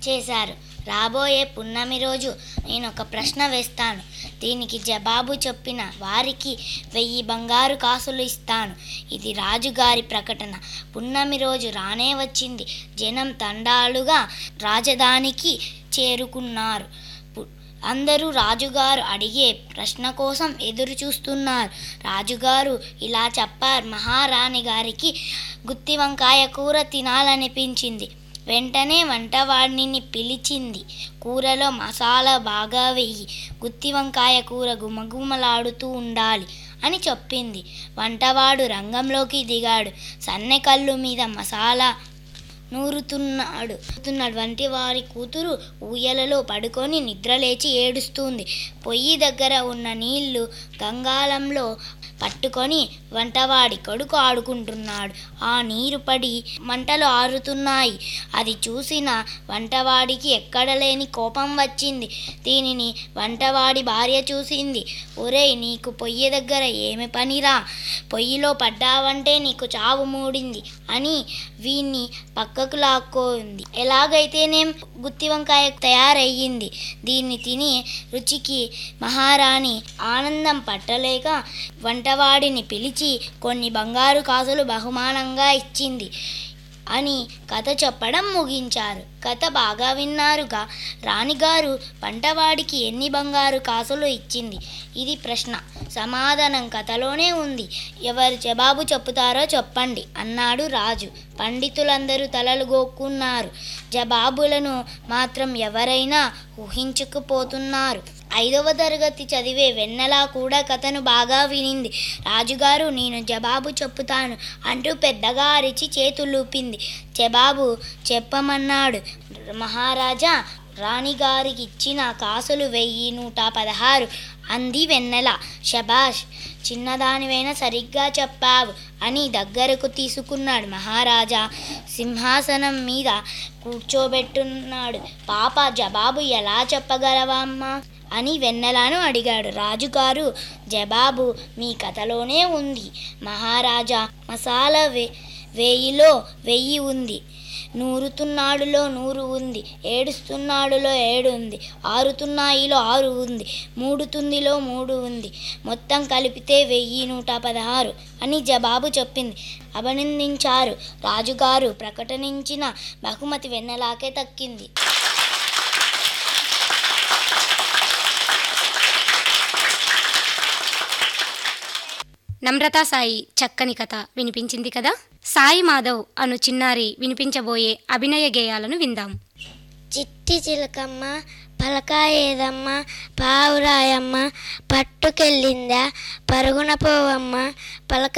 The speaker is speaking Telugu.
చేశారు రాబోయే పున్నమి రోజు నేను ఒక ప్రశ్న వేస్తాను దీనికి జవాబు చెప్పిన వారికి వెయ్యి బంగారు కాసులు ఇస్తాను ఇది రాజుగారి ప్రకటన పున్నమి రోజు రానే వచ్చింది జనం తండాలుగా రాజధానికి చేరుకున్నారు పు- అందరూ రాజుగారు అడిగే ప్రశ్న కోసం ఎదురు చూస్తున్నారు రాజుగారు ఇలా చెప్పారు మహారాణి గారికి గుత్తి వంకాయ కూర తినాలనిపించింది వెంటనే వంటవాడిని పిలిచింది కూరలో మసాలా బాగా వెయ్యి గుత్తి వంకాయ కూర గుమగుమలాడుతూ ఉండాలి అని చెప్పింది వంటవాడు రంగంలోకి దిగాడు సన్నె కళ్ళు మీద మసాలా నూరుతున్నాడు నూరుతున్నాడు వంటి వారి కూతురు ఊయలలో పడుకొని నిద్రలేచి ఏడుస్తుంది పొయ్యి దగ్గర ఉన్న నీళ్లు గంగాళంలో పట్టుకొని వంటవాడి కొడుకు ఆడుకుంటున్నాడు ఆ నీరు పడి మంటలు ఆరుతున్నాయి అది చూసిన వంటవాడికి ఎక్కడ లేని కోపం వచ్చింది దీనిని వంటవాడి భార్య చూసింది ఒరేయ్ నీకు పొయ్యి దగ్గర ఏమి పనిరా పొయ్యిలో పడ్డావంటే నీకు చావు మూడింది అని వీన్ని పక్కకు లాక్కోంది ఎలాగైతేనేం గుత్తి వంకాయ తయారయ్యింది దీన్ని తిని రుచికి మహారాణి ఆనందం పట్టలేక వంటవాడిని పిలిచి కొన్ని బంగారు కాసులు బహుమానంగా ఇచ్చింది అని కథ చెప్పడం ముగించారు కథ బాగా విన్నారుగా రాణిగారు పంటవాడికి ఎన్ని బంగారు కాసులు ఇచ్చింది ఇది ప్రశ్న సమాధానం కథలోనే ఉంది ఎవరు జవాబు చెప్పుతారో చెప్పండి అన్నాడు రాజు పండితులందరూ తలలు గోక్కున్నారు జవాబులను మాత్రం ఎవరైనా ఊహించుకుపోతున్నారు ఐదవ తరగతి చదివే వెన్నెల కూడా కథను బాగా వినింది రాజుగారు నేను జవాబు చెప్పుతాను అంటూ పెద్దగా అరిచి చేతులూపింది జవాబు చెప్పమన్నాడు మహారాజా రాణిగారికి ఇచ్చిన కాసులు వెయ్యి నూట పదహారు అంది వెన్నెల శబాష్ చిన్నదానివైనా సరిగ్గా చెప్పావు అని దగ్గరకు తీసుకున్నాడు మహారాజా సింహాసనం మీద కూర్చోబెట్టున్నాడు పాప జవాబు ఎలా చెప్పగలవమ్మా అని వెన్నెలను అడిగాడు రాజుగారు జవాబు మీ కథలోనే ఉంది మహారాజా మసాలా వే వేయిలో వెయ్యి ఉంది నూరుతున్నాడులో నూరు ఉంది ఏడుస్తున్నాడులో ఏడు ఉంది ఆరుతున్నాయిలో ఆరు ఉంది మూడుతుందిలో మూడు ఉంది మొత్తం కలిపితే వెయ్యి నూట పదహారు అని జవాబు చెప్పింది అభినందించారు రాజుగారు ప్రకటించిన బహుమతి వెన్నెలాకే దక్కింది నమ్రతా సాయి చక్కని కథ వినిపించింది కదా సాయి మాధవ్ అను చిన్నారి వినిపించబోయే అభినయ గేయాలను విందాం చిట్టి చిలకమ్మ పలకాయ ఏదమ్మ పావురాయమ్మ పట్టుకెళ్ళిందా పరుగున పోవమ్మ పలక